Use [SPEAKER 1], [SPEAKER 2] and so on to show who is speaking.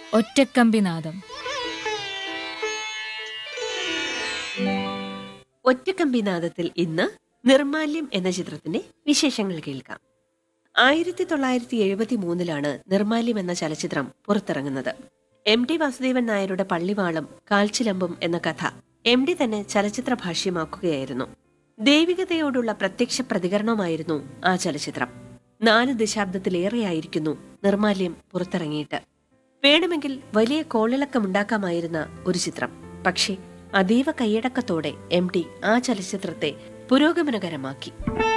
[SPEAKER 1] ഒറ്റക്കമ്പിനാദം
[SPEAKER 2] ഒറ്റക്കമ്പിനാദത്തിൽ ഇന്ന് നിർമാല്യം എന്ന ചിത്രത്തിന്റെ വിശേഷങ്ങൾ കേൾക്കാം ആയിരത്തി തൊള്ളായിരത്തി എഴുപത്തി മൂന്നിലാണ് നിർമാല്യം എന്ന ചലച്ചിത്രം പുറത്തിറങ്ങുന്നത് എം ടി വാസുദേവൻ നായരുടെ പള്ളിവാളം കാൽച്ചിലമ്പും എന്ന കഥ എം ഡി തന്നെ ചലച്ചിത്ര ഭാഷ്യമാക്കുകയായിരുന്നു ദൈവികതയോടുള്ള പ്രത്യക്ഷ പ്രതികരണമായിരുന്നു ആ ചലച്ചിത്രം നാല് ദശാബ്ദത്തിലേറെയായിരിക്കുന്നു നിർമാല്യം പുറത്തിറങ്ങിയിട്ട് വേണമെങ്കിൽ വലിയ കോളിളക്കമുണ്ടാക്കാമായിരുന്ന ഒരു ചിത്രം പക്ഷേ അതീവ കൈയടക്കത്തോടെ എം ടി ആ ചലച്ചിത്രത്തെ പുരോഗമനകരമാക്കി